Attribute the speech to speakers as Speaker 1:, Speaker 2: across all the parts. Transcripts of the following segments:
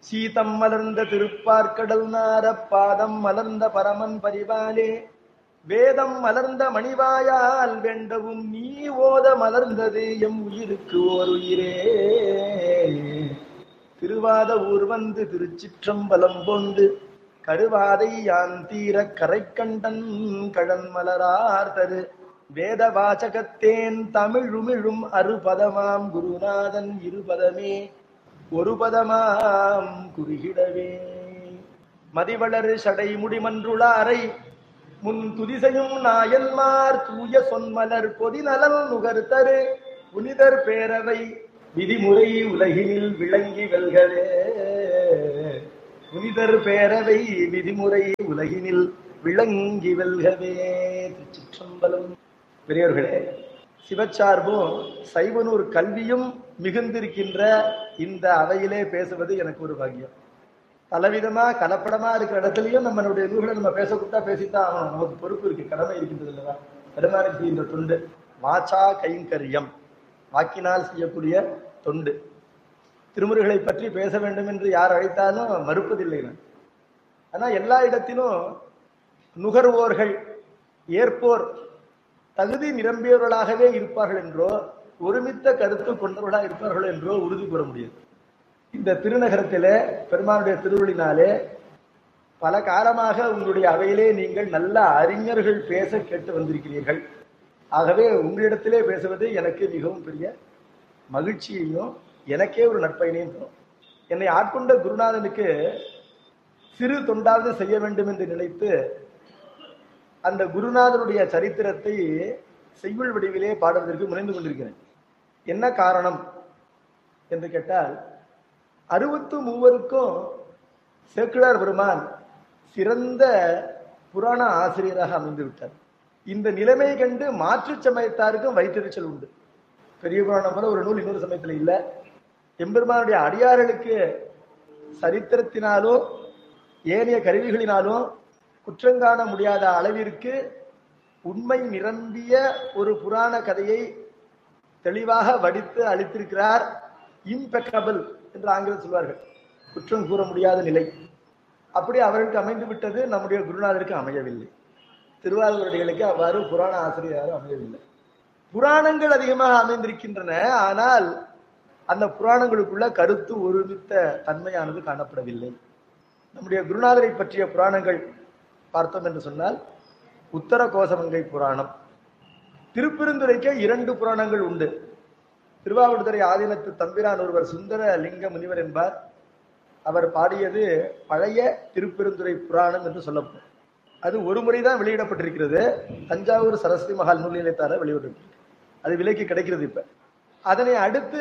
Speaker 1: சீதம் மலர்ந்த திருப்பார்க்கடல் நார பாதம் மலர்ந்த பரமன் பரிவாலே வேதம் மலர்ந்த மணிவாயால் வேண்டவும் நீ ஓத மலர்ந்தது எம் உயிருக்கு ஓர் உயிரே திருவாத ஊர் வந்து திருச்சிற்றம்பலம் போந்து கருவாதை யான் தீர கரைக்கண்டன் கழன் மலரார் தரு வேத வாசகத்தேன் தமிழுமிழும் அறுபதமாம் குருநாதன் இருபதமே ஒரு பதமாம் குறுகிடவே மதிவளர் சடை முடிமன்றுளாரை முன் துதிசையும் நாயன்மார் தூய சொன்மலர் பொதிநலன் நுகர்த்தரு புனிதர் பேரவை விதிமுறை உலகினில் விளங்கி வெல்கவே புனிதர் பேரவை விதிமுறை உலகினில் விளங்கி வெல்கவே திருச்சிற்றம்பலம் பெரியவர்களே சிவச்சார்பும் சைவனூர் கல்வியும் மிகுந்திருக்கின்ற இந்த அவையிலே பேசுவது எனக்கு ஒரு பாக்கியம் பலவிதமா கலப்படமா இருக்கிற இடத்துலயும் நம்மளுடைய நூல்களை நம்ம பேச கூட்டா பேசித்தான் ஆகணும் நமக்கு பொறுப்பு இருக்கு கடமை இருக்கின்றது இல்லவா பெருமானுக்கு செய்கின்ற தொண்டு வாச்சா கைங்கரியம் வாக்கினால் செய்யக்கூடிய தொண்டு திருமுறைகளை பற்றி பேச வேண்டும் என்று யார் அழைத்தாலும் மறுப்பதில்லை நான் ஆனா எல்லா இடத்திலும் நுகர்வோர்கள் ஏற்போர் தகுதி நிரம்பியவர்களாகவே இருப்பார்கள் என்றோ ஒருமித்த கருத்து கொண்டவர்களாக இருப்பார்கள் என்றோ உறுதி கூற முடியாது இந்த திருநகரத்திலே பெருமானுடைய திருவள்ளினாலே பல காலமாக உங்களுடைய அவையிலே நீங்கள் நல்ல அறிஞர்கள் பேச கேட்டு வந்திருக்கிறீர்கள் ஆகவே உங்களிடத்திலே பேசுவது எனக்கு மிகவும் பெரிய மகிழ்ச்சியையும் எனக்கே ஒரு நட்பயனையும் தரும் என்னை ஆட்கொண்ட குருநாதனுக்கு சிறு தொண்டாவது செய்ய வேண்டும் என்று நினைத்து அந்த குருநாதனுடைய சரித்திரத்தை செய்யுள் வடிவிலே பாடுவதற்கு முனைந்து கொண்டிருக்கிறேன் என்ன காரணம் என்று கேட்டால் அறுபத்து மூவருக்கும் சேக்கிழார் பெருமான் சிறந்த புராண ஆசிரியராக அமைந்து விட்டார் இந்த நிலைமை கண்டு மாற்று சமயத்தாருக்கும் வயிற்றெரிச்சல் உண்டு பெரிய புராணம் போல ஒரு நூல் இன்னொரு சமயத்துல இல்ல எம்பெருமானுடைய அடியார்களுக்கு சரித்திரத்தினாலோ ஏனைய கருவிகளினாலோ குற்றங்காண முடியாத அளவிற்கு உண்மை நிரம்பிய ஒரு புராண கதையை தெளிவாக வடித்து அளித்திருக்கிறார் இம்பெக்கபிள் என்று ஆங்கிலம் சொல்வார்கள் குற்றம் கூற முடியாத நிலை அப்படி அவர்களுக்கு அமைந்து விட்டது நம்முடைய குருநாதருக்கு அமையவில்லை திருவாரூரடிகளுக்கு அவ்வாறு புராண ஆசிரியராக அமையவில்லை புராணங்கள் அதிகமாக அமைந்திருக்கின்றன ஆனால் அந்த புராணங்களுக்குள்ள கருத்து ஒருமித்த தன்மையானது காணப்படவில்லை நம்முடைய குருநாதரை பற்றிய புராணங்கள் பார்த்தோம் என்று சொன்னால் உத்தர கோசமங்கை புராணம் திருப்பெருந்துறைக்கு இரண்டு புராணங்கள் உண்டு திருவாவூர்துறை ஆதீனத்து தம்பிரான் ஒருவர் சுந்தர லிங்க முனிவர் என்பார் அவர் பாடியது பழைய திருப்பெருந்துறை புராணம் என்று சொல்லப்படும் அது ஒரு முறைதான் வெளியிடப்பட்டிருக்கிறது தஞ்சாவூர் சரஸ்வதி மகால் நூல் நிலையத்தார வெளியிட்டிருக்கு அது விலைக்கு கிடைக்கிறது இப்ப அதனை அடுத்து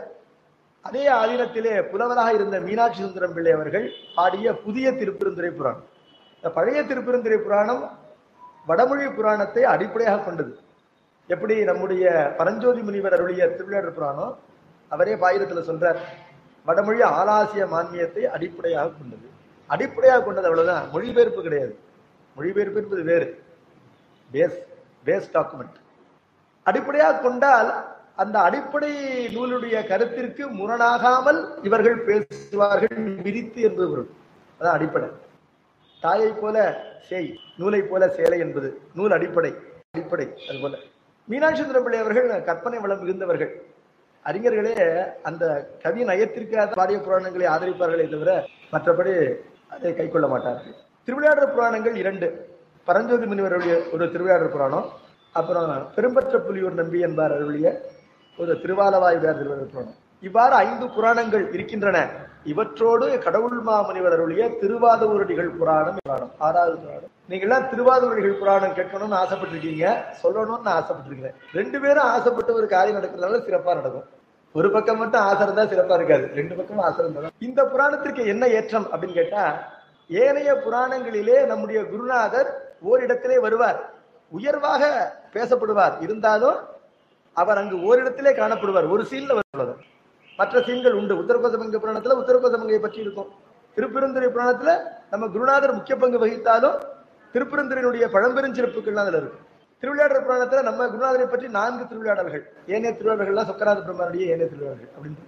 Speaker 1: அதே ஆதீனத்திலே புலவராக இருந்த மீனாட்சி சுந்தரம் பிள்ளை அவர்கள் பாடிய புதிய திருப்பெருந்துறை புராணம் இந்த பழைய திருப்பெருந்துறை புராணம் வடமொழி புராணத்தை அடிப்படையாக கொண்டது எப்படி நம்முடைய பரஞ்சோதி முனிவர் அருளிய திருவிழாடர் புராணம் அவரே பாயிரத்துல சொல்றார் வடமொழி ஆலாசிய மான்மியத்தை அடிப்படையாக கொண்டது அடிப்படையாக கொண்டது அவ்வளவுதான் மொழிபெயர்ப்பு கிடையாது மொழிபெயர்ப்பு என்பது வேறு பேஸ் பேஸ் டாக்குமெண்ட் அடிப்படையாக கொண்டால் அந்த அடிப்படை நூலுடைய கருத்திற்கு முரணாகாமல் இவர்கள் பேசுவார்கள் விரித்து என்பது பொருள் அதான் அடிப்படை தாயை போல செய் நூலை போல சேலை என்பது நூல் அடிப்படை அடிப்படை அது போல மீனாட்சி சுந்தரம் பிள்ளை அவர்கள் கற்பனை வளம் மிகுந்தவர்கள் அறிஞர்களே அந்த கவி நயத்திற்காக பாடிய புராணங்களை ஆதரிப்பார்களே தவிர மற்றபடி அதை கை கொள்ள மாட்டார்கள் திருவிளையாடல் புராணங்கள் இரண்டு பரஞ்சோதி முனிவருடைய ஒரு திருவிளையாடல் புராணம் அப்புறம் பெரும்பற்ற புலியூர் நம்பி என்பார் அருளிய ஒரு திருவாலவாய் திருவிளையாடல் புராணம் இவ்வாறு ஐந்து புராணங்கள் இருக்கின்றன இவற்றோடு கடவுள் மாமுனிவர் அருளிய திருவாதூரடிகள் புராணம் புராணம் ஆறாவது புராணம் நீங்க எல்லாம் திருவாதூரடிகள் புராணம் கேட்கணும்னு ஆசைப்பட்டிருக்கீங்க சொல்லணும்னு நான் ஆசைப்பட்டிருக்கிறேன் ரெண்டு பேரும் ஆசைப்பட்டு ஒரு காரியம் நடக்கிறதுனால சிறப்பா நடக்கும் ஒரு பக்கம் மட்டும் ஆசை இருந்தா சிறப்பா இருக்காது ரெண்டு பக்கமும் ஆசை இருந்தா இந்த புராணத்திற்கு என்ன ஏற்றம் அப்படின்னு கேட்டா ஏனைய புராணங்களிலே நம்முடைய குருநாதர் ஓரிடத்திலே வருவார் உயர்வாக பேசப்படுவார் இருந்தாலும் அவர் அங்கு ஓரிடத்திலே காணப்படுவார் ஒரு சீன்ல வருவார் மற்ற சீன்கள் உண்டு உத்தரகோசமங்க புராணத்துல உத்தரகோசமங்கையை பற்றி இருக்கும் திருப்பெருந்துறை புராணத்துல நம்ம குருநாதர் முக்கிய பங்கு வகித்தாலும் திருப்பெருந்துறையினுடைய பழம்பெருஞ்சிறப்புகள்லாம் அதுல இருக்கு திருவிளையாடல் புராணத்துல நம்ம குருநாதரை பற்றி நான்கு திருவிளையாடல்கள் ஏனைய திருவிளையாடல்கள்லாம் சொக்கநாத பிரம்மனுடைய ஏனைய திருவிளையாடல்கள் அப்படின்னு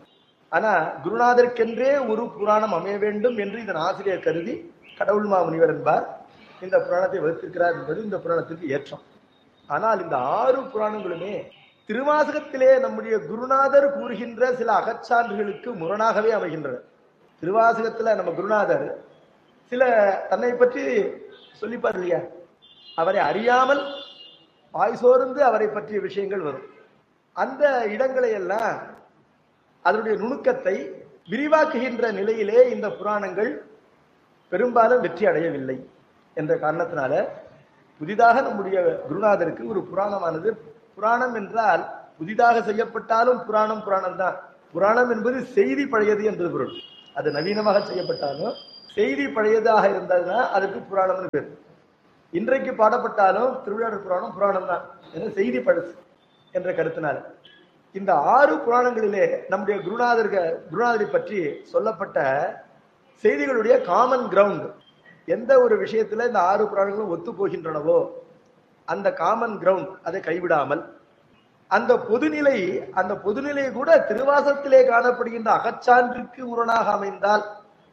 Speaker 1: ஆனா குருநாதருக்கென்றே ஒரு புராணம் அமைய வேண்டும் என்று இதன் ஆசிரியர் கருதி கடவுள் மாமுனிவர் என்பார் இந்த புராணத்தை வகுத்திருக்கிறார் என்பது இந்த புராணத்திற்கு ஏற்றம் ஆனால் இந்த ஆறு புராணங்களுமே திருவாசகத்திலே நம்முடைய குருநாதர் கூறுகின்ற சில அகச்சான்றுகளுக்கு முரணாகவே அமைகின்றன திருவாசகத்துல நம்ம குருநாதர் சில தன்னை பற்றி சொல்லிப்பார் இல்லையா அவரை அறியாமல் வாய் சோர்ந்து அவரை பற்றிய விஷயங்கள் வரும் அந்த இடங்களை எல்லாம் அதனுடைய நுணுக்கத்தை விரிவாக்குகின்ற நிலையிலே இந்த புராணங்கள் பெரும்பாலும் வெற்றி அடையவில்லை என்ற காரணத்தினால புதிதாக நம்முடைய குருநாதருக்கு ஒரு புராணமானது புராணம் என்றால் புதிதாக செய்யப்பட்டாலும் புராணம் புராணம் தான் புராணம் என்பது செய்தி பழையது என்பது பொருள் அது நவீனமாக செய்யப்பட்டாலும் செய்தி பழையதாக இருந்ததுன்னா அதுக்கு புராணம்னு பேர் இன்றைக்கு பாடப்பட்டாலும் திருவிழாடர் புராணம் புராணம் தான் ஏன்னா செய்தி பழசு என்ற கருத்தினால இந்த ஆறு புராணங்களிலே நம்முடைய குருநாதர்க குருநாதரை பற்றி சொல்லப்பட்ட செய்திகளுடைய காமன் கிரவுண்ட் எந்த ஒரு விஷயத்துல இந்த ஆறு புராணங்களும் ஒத்து போகின்றனவோ அந்த காமன் கிரவுண்ட் அதை கைவிடாமல் அந்த பொதுநிலை அந்த பொதுநிலை கூட திருவாசத்திலே காணப்படுகின்ற அகச்சான்றுக்கு முரணாக அமைந்தால்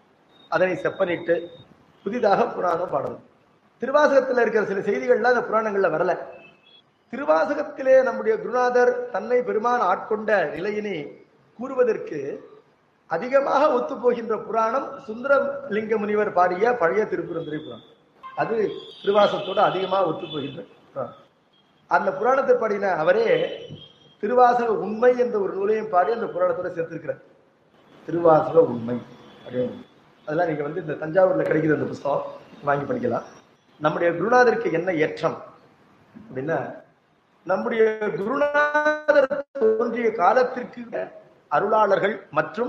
Speaker 1: அதனை செப்பனிட்டு புதிதாக புராணம் பாடணும் திருவாசகத்தில் இருக்கிற சில செய்திகள்லாம் அந்த புராணங்கள்ல வரல திருவாசகத்திலே நம்முடைய குருநாதர் தன்னை பெருமான் ஆட்கொண்ட நிலையினை கூறுவதற்கு அதிகமாக ஒத்து போகின்ற புராணம் சுந்தரலிங்க முனிவர் பாடிய பழைய திருப்புரந்துரை புராணம் அது திருவாசகத்தோடு அதிகமாக ஒத்து போகின்ற புராணம் அந்த புராணத்தை பாடின அவரே திருவாசக உண்மை என்ற ஒரு நூலையும் பாடி அந்த புராணத்தோட சேர்த்திருக்கிறார் திருவாசக உண்மை அப்படின்னு அதெல்லாம் நீங்க வந்து இந்த தஞ்சாவூர்ல கிடைக்கிற அந்த புஸ்தகம் வாங்கி படிக்கலாம் நம்முடைய குருநாதருக்கு என்ன ஏற்றம் அப்படின்னா நம்முடைய குருநாதர் தோன்றிய காலத்திற்கு அருளாளர்கள் மற்றும்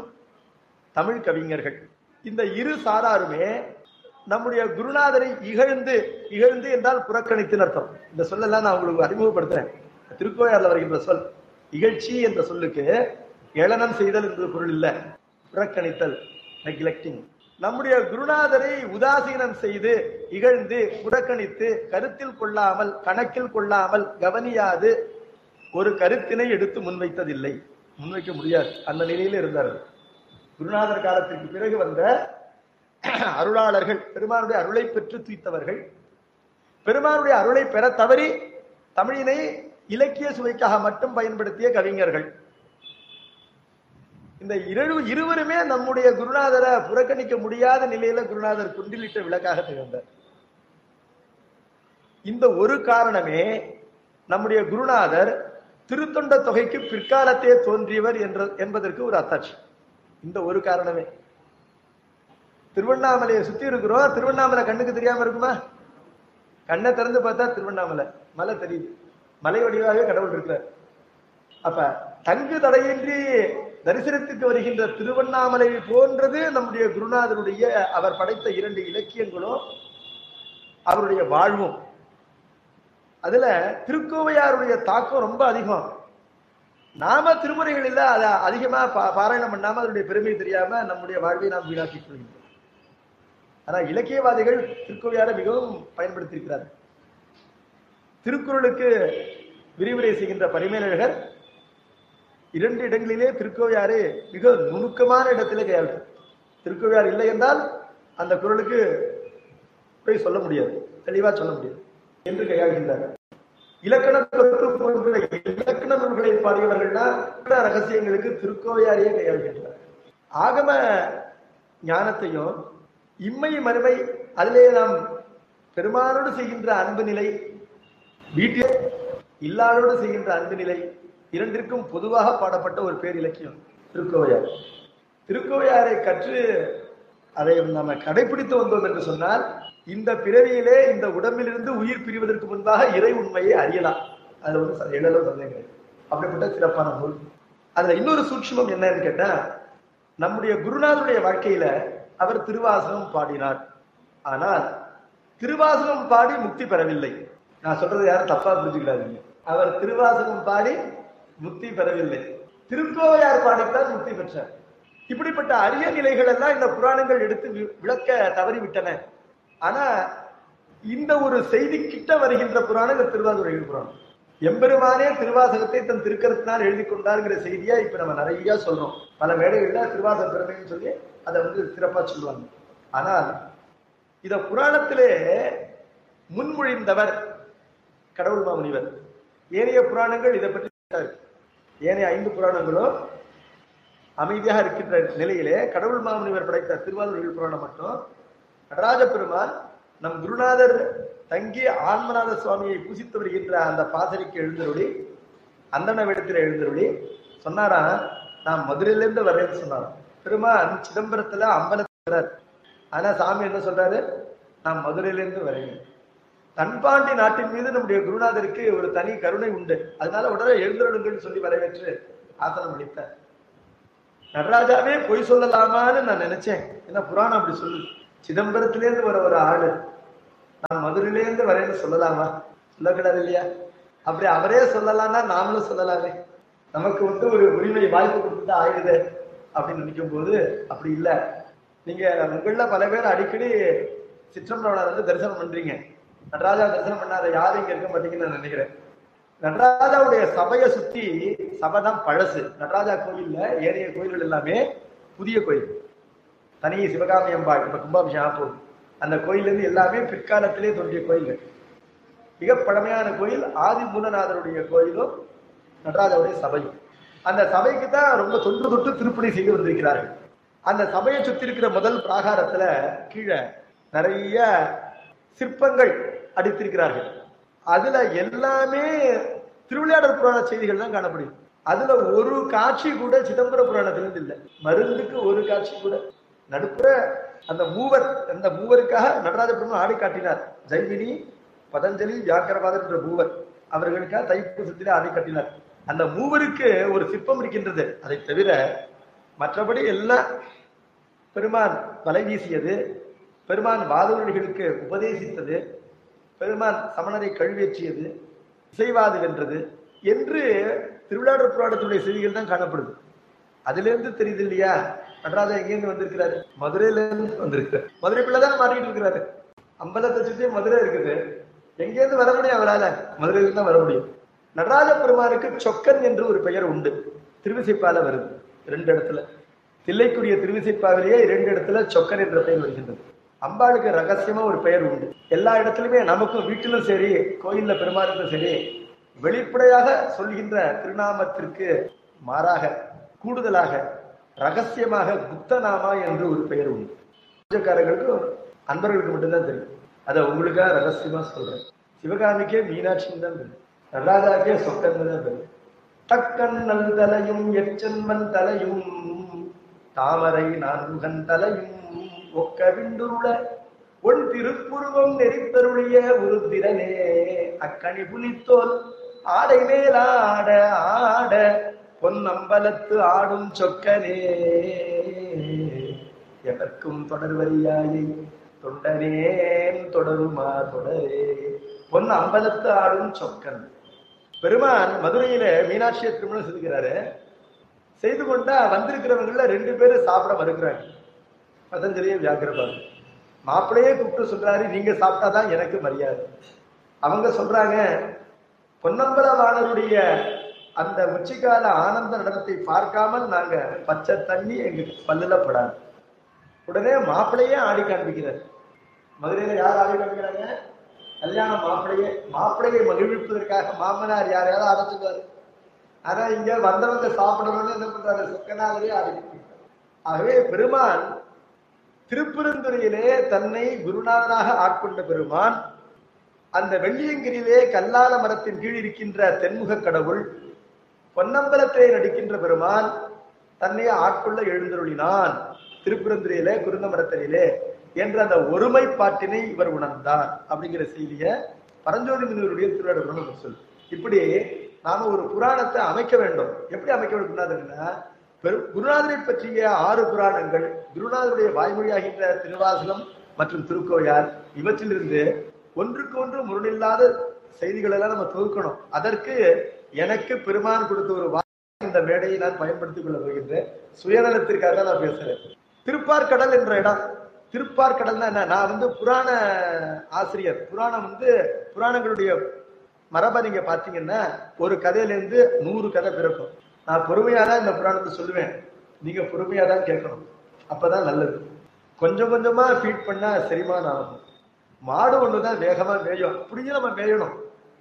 Speaker 1: தமிழ் கவிஞர்கள் இந்த இரு சாராருமே நம்முடைய குருநாதரை இகழ்ந்து இகழ்ந்து என்றால் புறக்கணித்துன்னு அர்த்தம் இந்த சொல்லெல்லாம் நான் உங்களுக்கு அறிமுகப்படுத்துறேன் திருக்கோயாறுல வருகின்ற சொல் இகழ்ச்சி என்ற சொல்லுக்கு ஏளனம் செய்தல் என்ற பொருள் இல்ல புறக்கணித்தல் நெக்லெக்டிங் நம்முடைய குருநாதரை உதாசீனம் செய்து இகழ்ந்து புறக்கணித்து கருத்தில் கொள்ளாமல் கணக்கில் கொள்ளாமல் கவனியாது ஒரு கருத்தினை எடுத்து முன்வைத்ததில்லை முன்வைக்க முடியாது அந்த நிலையில இருந்தார்கள் குருநாதர் காலத்திற்கு பிறகு வந்த அருளாளர்கள் பெருமானுடைய அருளை பெற்று தூய்த்தவர்கள் பெருமானுடைய அருளை பெற தவறி தமிழினை இலக்கிய சுவைக்காக மட்டும் பயன்படுத்திய கவிஞர்கள் இந்த இரு இருவருமே நம்முடைய குருநாதரை புறக்கணிக்க முடியாத நிலையில குருநாதர் குண்டிலிட்ட விளக்காக திகழ்ந்தார் இந்த ஒரு காரணமே நம்முடைய குருநாதர் திருத்தொண்ட தொகைக்கு பிற்காலத்தே தோன்றியவர் என்ற என்பதற்கு ஒரு அத்தாட்சி இந்த ஒரு காரணமே திருவண்ணாமலையை சுத்தி இருக்கிறோம் திருவண்ணாமலை கண்ணுக்கு தெரியாம இருக்குமா கண்ணை திறந்து பார்த்தா திருவண்ணாமலை மலை தெரியுது மலை வடிவாகவே கடவுள் இருக்கிறார் அப்ப தங்கு தடையின்றி தரிசனத்துக்கு வருகின்ற திருவண்ணாமலை போன்றது நம்முடைய குருநாதருடைய அவர் படைத்த இரண்டு இலக்கியங்களும் அவருடைய வாழ்வும் அதுல திருக்கோவையாருடைய தாக்கம் ரொம்ப அதிகம் நாம திருமுறைகளில் அதை அதிகமா பா- பாராயணம் பண்ணாம அதனுடைய பெருமை தெரியாம நம்முடைய வாழ்வை நாம் வீணாக்கிக் கொள்கின்றோம் ஆனா இலக்கியவாதிகள் திருக்கோவையாரை மிகவும் பயன்படுத்தியிருக்கிறார்கள் திருக்குறளுக்கு விரிவுரை செய்கின்ற பரிமேலழகர் இரண்டு இடங்களிலே திருக்கோவையாறு மிக நுணுக்கமான இடத்திலே கையாளும் திருக்கோவையார் இல்லை என்றால் அந்த குரலுக்கு போய் சொல்ல முடியாது தெளிவா சொல்ல முடியாது என்று கையாளுகின்றார் இலக்கண தொகுப்பு போன்ற இலக்கண நூல்களை பாடியவர்கள்னா இலக்கண ரகசியங்களுக்கு திருக்கோவையாரையே கையாளுகின்றார் ஆகம ஞானத்தையும் இம்மை மறுமை அதிலே நாம் பெருமானோடு செய்கின்ற அன்பு நிலை வீட்டில் இல்லாதோடு செய்கின்ற அன்பு நிலை இரண்டிற்கும் பொதுவாக பாடப்பட்ட ஒரு பேர் இலக்கியம் திருக்கோவையார் திருக்கோவையாரை கற்று அதை நம்ம கடைபிடித்து வந்தோம் என்று சொன்னால் இந்த பிறவியிலே இந்த உடம்பிலிருந்து உயிர் பிரிவதற்கு முன்பாக இறை உண்மையை அறியலாம் அது வந்து ச- எழலும் சந்தேகம் கிடையாது. அப்படிப்பட்ட சிறப்பான நூல் அதுல இன்னொரு சூட்சுமம் என்னன்னு கேட்டா நம்முடைய குருநாதருடைய வாழ்க்கையில அவர் திருவாசகம் பாடினார் ஆனால் திருவாசகம் பாடி முக்தி பெறவில்லை நான் சொல்றது யாரும் தப்பா புரிஞ்சுக்கிடாதீங்க அவர் திருவாசகம் பாடி முக்தி பெறவில்லை திருக்கோவையார் பாடித்தான் முக்தி பெற்றார் இப்படிப்பட்ட அரிய நிலைகள் எல்லாம் இந்த புராணங்கள் எடுத்து வி- விளக்க தவறிவிட்டன ஆனா இந்த ஒரு செய்தி கிட்ட வருகின்ற புராணம் இந்த திருவாதுரை புராணம் எம்பெருமானே திருவாசகத்தை தன் திருக்கரத்தினால் எழுதி கொண்டாருங்கிற செய்தியா இப்ப நம்ம நிறைய சொல்றோம் பல மேடைகள்ல திருவாசக பெருமைன்னு சொல்லி அதை வந்து சிறப்பா சொல்லுவாங்க ஆனால் இத புராணத்திலே முன்மொழிந்தவர் கடவுள் மாமுனிவர் ஏனைய புராணங்கள் இதை பற்றி பேசாது. ஏனைய ஐந்து புராணங்களும் அமைதியாக இருக்கின்ற நிலையிலே கடவுள் மாமுனிவர் படைத்த திருவாரூர் புராணம் மட்டும் நடராஜ பெருமான் நம் குருநாதர் தங்கி ஆன்மநாத சுவாமியை பூசித்து வருகின்ற அந்த பாசறைக்கு எழுந்தருளி அந்தன வேடத்தில் எழுந்தருளி சொன்னாரா நான் மதுரையிலிருந்து வரேன்னு சொன்னாராம் பெருமான் சிதம்பரத்துல அம்பலத்தில் வர்றார். ஆனா சாமி என்ன சொல்றாரு நான் மதுரையிலிருந்து வரேன் தன்பாண்டி நாட்டின் மீது நம்முடைய குருநாதருக்கு ஒரு தனி கருணை உண்டு அதனால உடனே எழுந்தருளுங்கள் சொல்லி வரவேற்று ஆசனம் அளித்தார் நடராஜாவே பொய் சொல்லலாமான்னு நான் நினைச்சேன் ஏன்னா புராணம் அப்படி சொல்லுது சிதம்பரத்திலேருந்து வர ஒரு ஆளு நான் மதுரையிலேருந்து வரேன்னு சொல்லலாமா சொல்லக்கூடாது இல்லையா அப்படி அவரே சொல்லலாம்னா நாமளும் சொல்லலாமே நமக்கு வந்து ஒரு உரிமை வாய்ப்பு கொடுத்துதான் ஆயிடுது அப்படின்னு நினைக்கும் போது அப்படி இல்ல நீங்க உங்கள பல பேர் அடிக்கடி சிற்றம்பலவனர் வந்து தரிசனம் பண்றீங்க நடராஜா தரிசனம் பண்ணாத யாரும் இங்க இருக்க மாட்டீங்கன்னு நான் நினைக்கிறேன் நடராஜாவுடைய சபையை சுத்தி சபை தான் பழசு நடராஜா கோயில்ல ஏனைய கோயில்கள் எல்லாமே புதிய கோயில் தனி சிவகாமி அம்பாள் இப்ப கும்பாபிஷேகம் போகுது அந்த கோயில்ல இருந்து எல்லாமே பிற்காலத்திலே தோன்றிய கோயில்கள் மிக பழமையான கோயில் ஆதி மூலநாதருடைய கோயிலும் நடராஜாவுடைய சபையும் அந்த சபைக்கு தான் ரொம்ப தொன்று தொட்டு திருப்பணி செய்து வந்திருக்கிறார்கள் அந்த சபையை சுத்தி இருக்கிற முதல் பிராகாரத்துல கீழே நிறைய சிற்பங்கள் அடித்திருக்கிறார்கள் அதுல எல்லாமே திருவிளையாடல் புராண செய்திகள் தான் காணப்படுது அதுல ஒரு காட்சி கூட சிதம்பர புராணத்திலிருந்து இல்லை மருந்துக்கு ஒரு காட்சி கூட நடுப்புற அந்த மூவர் அந்த மூவருக்காக நடராஜ பெருமாள் ஆடி காட்டினார் ஜைமினி பதஞ்சலி வியாக்கரவாதர் என்ற மூவர் அவர்களுக்காக தைப்பூசத்திலே ஆடி காட்டினார் அந்த மூவருக்கு ஒரு சிற்பம் இருக்கின்றது அதை தவிர மற்றபடி எல்லாம் பெருமான் வலை வீசியது பெருமான் வாதவர்களுக்கு உபதேசித்தது பெருமான் சமணரை கழுவேற்றியது இசைவாது வென்றது என்று திருவிழாடர் புராணத்துடைய செய்திகள் தான் காணப்படுது அதுல இருந்து தெரியுது இல்லையா நடராஜா எங்கேருந்து வந்திருக்கிறாரு மதுரையில இருந்து வந்திருக்கிறார் மதுரை பிள்ளைதான் மாட்டிக்கிட்டு இருக்கிறாரு அம்பலத்தை சுற்றி மதுரை இருக்குது எங்கேருந்து வர முடியும் அவரால மதுரையில இருந்து தான் வர முடியும் நடராஜ பெருமானுக்கு சொக்கன் என்று ஒரு பெயர் உண்டு திருவிசைப்பால வருது ரெண்டு இடத்துல தில்லைக்குரிய திருவிசைப்பாவிலேயே இரண்டு இடத்துல சொக்கன் என்ற பெயர் வருகின்றது அம்பாளுக்கு ரகசியமா ஒரு பெயர் உண்டு எல்லா இடத்துலயுமே நமக்கும் வீட்டிலும் சரி கோயில்ல பெருமாளுக்கும் சரி வெளிப்படையாக சொல்கின்ற திருநாமத்திற்கு மாறாக கூடுதலாக ரகசியமாக குப்தநாமா என்று ஒரு பெயர் உண்டு பூஜைக்காரர்களுக்கு அன்பர்களுக்கு மட்டும்தான் தெரியும் அதை உங்களுக்காக ரகசியமா சொல்றேன் சிவகாமிக்கே மீனாட்சின்னு தான் தெரியும் நடராஜாக்கே சொக்கன் தான் தெரியும் தக்கண்ணல் தலையும் எச்சன்மன் தலையும் தாமரை நான்முகன் தலையும் ஒக்க விண்டுருள ஒன் திருப்புருவம் நெறித்தருளிய உருத்திரனே அக்கணி புலித்தோல் ஆடை மேலாட ஆட பொன்னம்பலத்து ஆடும் சொக்கனே எதற்கும் தொடர்வரியாயை தொண்டனேன் தொடருமா தொடரே பொன் அம்பலத்து ஆடும் சொக்கன் பெருமான் மதுரையில மீனாட்சியை திருமணம் செஞ்சுக்கிறாரு செய்து கொண்டா வந்திருக்கிறவங்கள ரெண்டு பேரும் சாப்பிட மறுக்கிறாங்க பதஞ்சலியும் வியாக்கிரபாரு மாப்பிளையே கூப்பிட்டு சொல்றாரு நீங்க சாப்பிட்டாதான் எனக்கு மரியாதை அவங்க சொல்றாங்க பொன்னம்பல வாணருடைய அந்த உச்சிக்கால ஆனந்த நடனத்தை பார்க்காமல் நாங்க பச்சை தண்ணி எங்க பல்லுல படாது உடனே மாப்பிளையே ஆடி காண்பிக்கிறார் மதுரையில யார் ஆடி காண்பிக்கிறாங்க கல்யாணம் மாப்பிளையே மாப்பிளையை மகிழ்விப்பதற்காக மாமனார் யாரையாவது அடைச்சுக்குவாரு ஆனா இங்க வந்தவங்க சாப்பிடணும்னு என்ன பண்றாரு சொக்கநாதரே ஆடி காண்பிக்கிறார். ஆகவே பெருமான் திருப்பெருந்துறையிலே தன்னை குருநாதனாக ஆட்கொண்ட பெருமான் அந்த வெள்ளியங்கிரியிலே கல்லால மரத்தின் கீழ் இருக்கின்ற தென்முக கடவுள் பொன்னம்பலத்திலே நடிக்கின்ற பெருமான் தன்னை ஆட்கொள்ள எழுந்தருளினான் திருப்பெருந்துறையிலே குருந்த மரத்தனிலே என்ற அந்த ஒருமைப்பாட்டினை இவர் உணர்ந்தார் அப்படிங்கிற செய்திய பரஞ்சோதி முனிவருடைய திருவிழா நம்ம சொல் இப்படி நாம ஒரு புராணத்தை அமைக்க வேண்டும் எப்படி அமைக்க வேண்டும் குருநாதர்னா பெரு- குருநாதரை பற்றிய ஆறு புராணங்கள் குருநாதருடைய வாய்மொழியாகின்ற திருவாசகம் மற்றும் திருக்கோயார் இவற்றிலிருந்து ஒன்றுக்கு ஒன்று முரணில்லாத செய்திகள் எல்லாம் நம்ம தொகுக்கணும் அதற்கு எனக்கு பெருமான் கொடுத்த ஒரு வாய்ப்பு இந்த மேடையை நான் பயன்படுத்திக் கொள்ள போகின்றேன் சுயநலத்திற்காக தான் நான் பேசுறேன் திருப்பார்கடல் என்ற இடம் திருப்பார்கடல்னா என்ன நான் வந்து புராண ஆசிரியர் புராணம் வந்து புராணங்களுடைய மரபை நீங்க பாத்தீங்கன்னா ஒரு கதையில இருந்து நூறு கதை பிறக்கும் நான் பொறுமையா தான் இந்த புராணத்தை சொல்லுவேன் நீங்க பொறுமையா தான் கேட்கணும் அப்பதான் நல்லது கொஞ்சம் கொஞ்சமா ஃபீட் பண்ணா செரிமானம் ஆகும் மாடு ஒண்ணுதான் வேகமா மேயும் அப்படியே நம்ம மேயணும்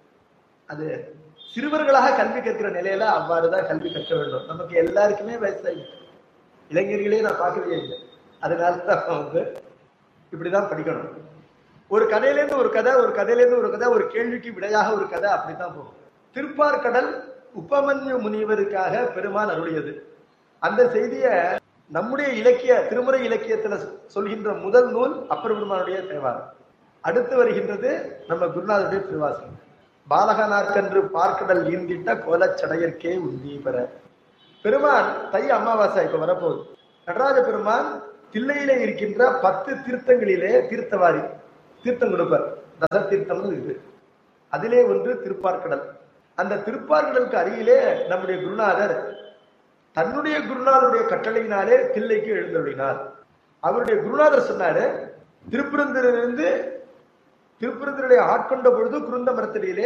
Speaker 1: அது சிறுவர்களாக கல்வி கற்கிற நிலையில அவ்வாறுதான் கல்வி கற்க வேண்டும் நமக்கு எல்லாருக்குமே வயசாயிடுச்சு இளைஞர்களே நான் பார்க்கவே இல்லை அதனால தான் வந்து இப்படிதான் படிக்கணும் ஒரு கதையிலேருந்து ஒரு கதை ஒரு கதையிலேருந்து ஒரு கதை ஒரு கேள்விக்கு விடையாக ஒரு கதை அப்படித்தான் போகும் திருப்பார்கடல் உபமன்யு முனிவருக்காக பெருமான் அருளியது அந்த செய்திய நம்முடைய இலக்கிய திருமுறை இலக்கியத்துல சொல்கின்ற முதல் நூல் அப்பர் பெருமானுடைய தேவாரம் அடுத்து வருகின்றது நம்ம குருநாதருடைய திருவாசகம் பாலகனார்க்கன்று பார்க்கடல் ஈந்திட்ட கோலச்சடையற்கே உந்தி பெற பெருமான் தை அமாவாசை இப்ப வரப்போகுது நடராஜ பெருமான் தில்லையிலே இருக்கின்ற பத்து தீர்த்தங்களிலே தீர்த்தவாரி தீர்த்தம் கொடுப்பார் தச தீர்த்தம்னு இருக்கு அதிலே ஒன்று திருப்பார்கடல் அந்த திருப்பார்கடலுக்கு அருகிலே நம்முடைய குருநாதர் தன்னுடைய குருநாதருடைய கட்டளையினாலே தில்லைக்கு எழுந்தருளினார் அவருடைய குருநாதர் சொன்னாரு திருப்பரந்திலிருந்து திருப்பரந்தருடைய ஆட்கொண்ட பொழுது குருந்த மரத்திலே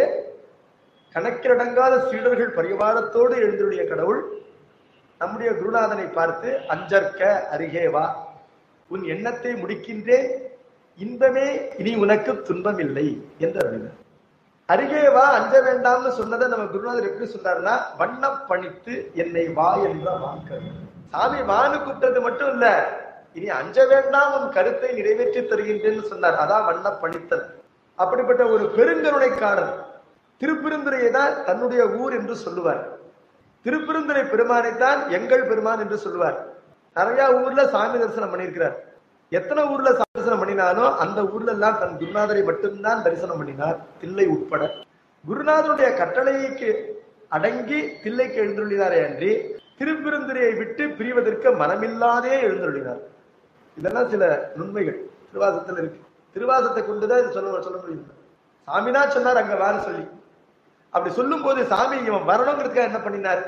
Speaker 1: கணக்கிலடங்காத சீடர்கள் பரிவாரத்தோடு எழுந்தருடைய கடவுள் நம்முடைய குருநாதனை பார்த்து அஞ்சற்க அருகே வா உன் எண்ணத்தை முடிக்கின்றேன் இன்பமே இனி உனக்கு துன்பம் இல்லை என்று அருளினார் அருகே வா அஞ்ச வேண்டாம்னு சொன்னதை நம்ம குருநாதர் எப்படி சொன்னார்னா வண்ணம் பணித்து என்னை வா என்ற வாக்கள் சாமி வானு கூப்பிட்டது மட்டும் இல்ல இனி அஞ்ச வேண்டாம் உன் கருத்தை நிறைவேற்றி தருகின்றேன்னு சொன்னார் அதான் வண்ண பணித்தல் அப்படிப்பட்ட ஒரு பெருங்கருணைக்காரர் திருப்பெருந்துறையை தான் தன்னுடைய ஊர் என்று சொல்லுவார் திருப்பெருந்துறை பெருமானைத்தான் எங்கள் பெருமான் என்று சொல்லுவார் நிறைய ஊர்ல சாமி தரிசனம் பண்ணியிருக்கிறார் எத்தனை ஊர்ல சாமி தரிசனம் பண்ணினாலும் அந்த ஊர்ல எல்லாம் தன் குருநாதரை மட்டும்தான் தரிசனம் பண்ணினார் தில்லை உட்பட குருநாதருடைய கட்டளைக்கு அடங்கி தில்லைக்கு எழுந்துள்ளாரே அன்றி திருப்பெருந்துறையை விட்டு பிரிவதற்கு மனமில்லாதே எழுந்துள்ளார் இதெல்லாம் சில நுண்மைகள் திருவாசத்தில் இருக்கு திருவாசத்தை கொண்டுதான் இது சொல்ல சொல்ல முடியும் சாமினா சொன்னார் அங்க வார சொல்லி அப்படி சொல்லும் போது சாமி இவன் வரணுங்கிறதுக்காக என்ன பண்ணினார்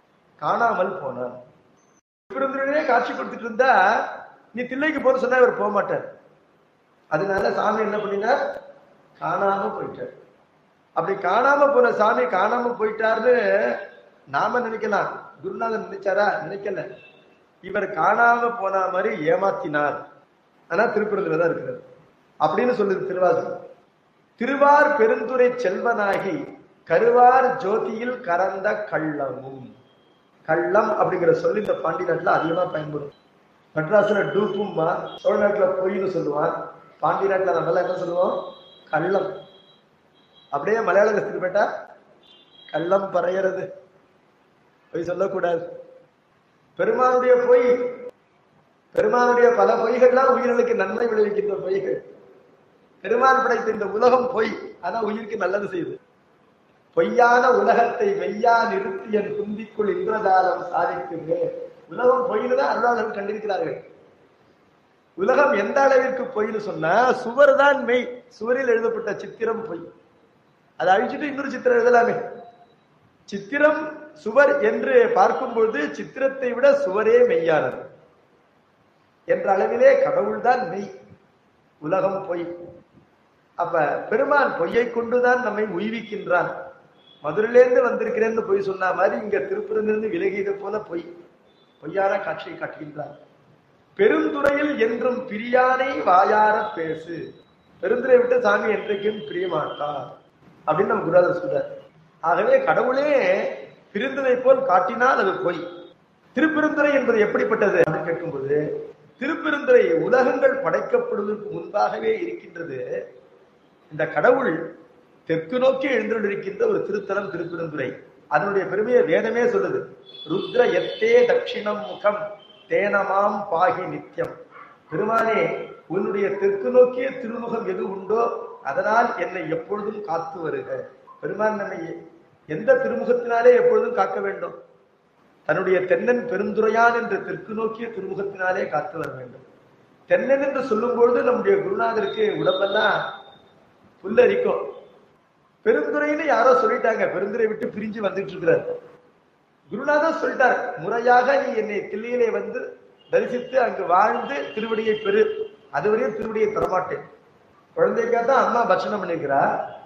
Speaker 1: காணாமல் போனார் திருப்பெருந்துறையே காட்சி கொடுத்துட்டு இருந்தா நீ தில்லைக்கு போற சொன்னா இவர் போக மாட்டார் அதனால சாமி என்ன பண்ணினார் காணாம போயிட்டார் அப்படி காணாம போன சாமி காணாம போயிட்டாருன்னு நாம நினைக்கலாம் குருநாதன் நினைச்சாரா நினைக்கல இவர் காணாம போன மாதிரி ஏமாத்தினார் ஆனா திருப்பரத்துல தான் இருக்கிறார் அப்படின்னு சொல்லுது திருவாசகம் திருவார் பெருந்துரை செல்வனாகி கருவார் ஜோதியில் கறந்த கள்ளமும் கள்ளம் அப்படிங்கிற சொல்லி இந்த பாண்டி நாட்டுல அதிகமா பயன்படும் மெட்ராஸ்ல டூப்பும்மா சோழ நாட்டுல பொய்னு சொல்லுவான் பாண்டி நாட்டுல நம்ம எல்லாம் என்ன சொல்லுவோம் கள்ளம் அப்படியே மலையாளத்துக்கு போயிட்டா கள்ளம் பறையறது பொய் சொல்லக்கூடாது பெருமானுடைய பொய் பெருமானுடைய பல பொய்கள்லாம் உயிர்களுக்கு நன்மை விளைவிக்கின்ற பொய்கள் பெருமான் படைத்த இந்த உலகம் பொய் ஆனா உயிருக்கு நல்லது செய்யுது பொய்யான உலகத்தை மெய்யா நிறுத்தி என் குந்திக்குள் இந்திரஜாலம் சாதிக்குங்க உலகம் பொய்னு தான் அருளாளர்கள் கண்டிருக்கிறார்கள் உலகம் எந்த அளவிற்கு பொய்னு சொன்னா சுவர் தான் மெய் சுவரில் எழுதப்பட்ட சித்திரம் பொய் அதை அழிச்சிட்டு இன்னொரு சித்திரம் எழுதலாமே சித்திரம் சுவர் என்று பார்க்கும்பொழுது சித்திரத்தை விட சுவரே மெய்யானது என்ற அளவிலே கடவுள்தான் மெய் உலகம் பொய் அப்ப பெருமான் பொய்யை கொண்டுதான் நம்மை உய்விக்கின்றான் மதுரையிலேருந்து வந்திருக்கிறேன்னு பொய் சொன்ன மாதிரி இங்க திருப்பூரிலிருந்து விலகியது போல பொய் பொய்யான காட்சியை காட்டுகின்றான் பெருந்துறையில் என்றும் பிரியானை வாயார பேசு பெருந்துரை விட்டு சாமி என்றைக்கும் பிரிய மாட்டார் அப்படின்னு நம்ம குருநாதர் சொல்றார் ஆகவே கடவுளே பிரிந்ததை போல் காட்டினால் அது பொய் திருப்பெருந்துறை என்பது எப்படிப்பட்டது அப்படின்னு கேட்கும்போது திருப்பெருந்துறை உலகங்கள் படைக்கப்படுவதற்கு முன்பாகவே இருக்கின்றது இந்த கடவுள் தெற்கு நோக்கி எழுந்திருக்கின்ற ஒரு திருத்தலம் திருப்பெருந்துறை அதனுடைய பெருமையை வேதமே சொல்லுது ருத்ர எத்தே தட்சிணம் முகம் தேனமாம் பாகி நித்தியம் பெருமானே உன்னுடைய தெற்கு நோக்கிய திருமுகம் எது உண்டோ அதனால் என்னை எப்பொழுதும் காத்து வருக பெருமான் நம்மை எந்த திருமுகத்தினாலே எப்பொழுதும் காக்க வேண்டும் தன்னுடைய தென்னன் பெருந்துரையான் என்ற தெற்கு நோக்கிய திருமுகத்தினாலே காத்து வர வேண்டும் தென்னன் என்று சொல்லும் பொழுது நம்முடைய குருநாதருக்கு உடம்பெல்லாம் புல்லரிக்கும் பெருந்துரைன்னு யாரோ சொல்லிட்டாங்க பெருந்துரை விட்டு பிரிஞ்சு வந்துட்டு இருக்கிறார் குருநாதர் சொல்லிட்டார் முறையாக நீ என்னை தில்லையிலே வந்து தரிசித்து அங்கு வாழ்ந்து திருவடியை பெரு அதுவரையும் திருவடியை தரமாட்டேன் குழந்தைக்காக தான் அம்மா பட்சணம் பண்ணிருக்கிறா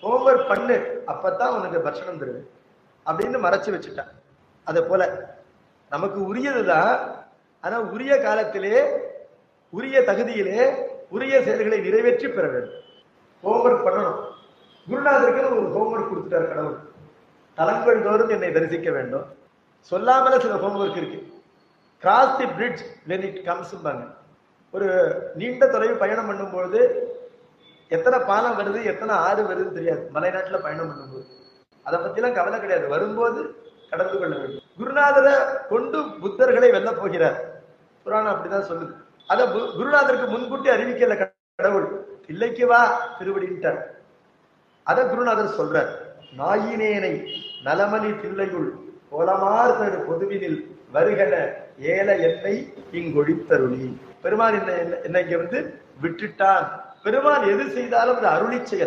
Speaker 1: ஹோம்ஒர்க் பண்ணு அப்பதான் உனக்கு பட்சணம் தருவேன் அப்படின்னு மறைச்சு வச்சுட்டான் அதே போல நமக்கு உரியதுதான் ஆனா உரிய காலத்திலே உரிய தகுதியிலே உரிய செயல்களை நிறைவேற்றி பெற வேண்டும் ஹோம்ஒர்க் பண்ணணும் குருநாதருக்கு ஒரு ஹோம்ஒர்க் கொடுத்துட்டார் கடவுள் தலங்கள் தோறும் என்னை தரிசிக்க வேண்டும் சொல்லாமல சில ஹோம்ஒர்க் இருக்கு cross the bridge when it comes ஒரு நீண்ட தொலைவு பயணம் பண்ணும்பொழுது எத்தனை பாலம் வருது எத்தனை ஆறு வருதுன்னு தெரியாது மலைநாட்டுல பயணம் பண்ணும்போது அதை பத்திலாம் கவலை கிடையாது வரும்போது கடந்து கொள்ள வேண்டும் குருநாதரை கொண்டு புத்தர்களை வெல்ல போகிறார் புராணம் அப்படிதான் சொல்லுது அத பு- குருநாதருக்கு முன்கூட்டி அறிவிக்கல கடவுள் இல்லைக்கு வா திருவடின்ட்டார் அத குருநாதர் சொல்றார் நாயினேனை நலமணி தில்லையுள் கோலமார் தரு பொதுவினில் வருகன ஏல என்னை இங்கொழித்தருளி பெருமான் என்ன என்ன- என்னை இங்க வந்து விட்டுட்டான் பெருமான் எது செய்தாலும் அது அருளி செயல்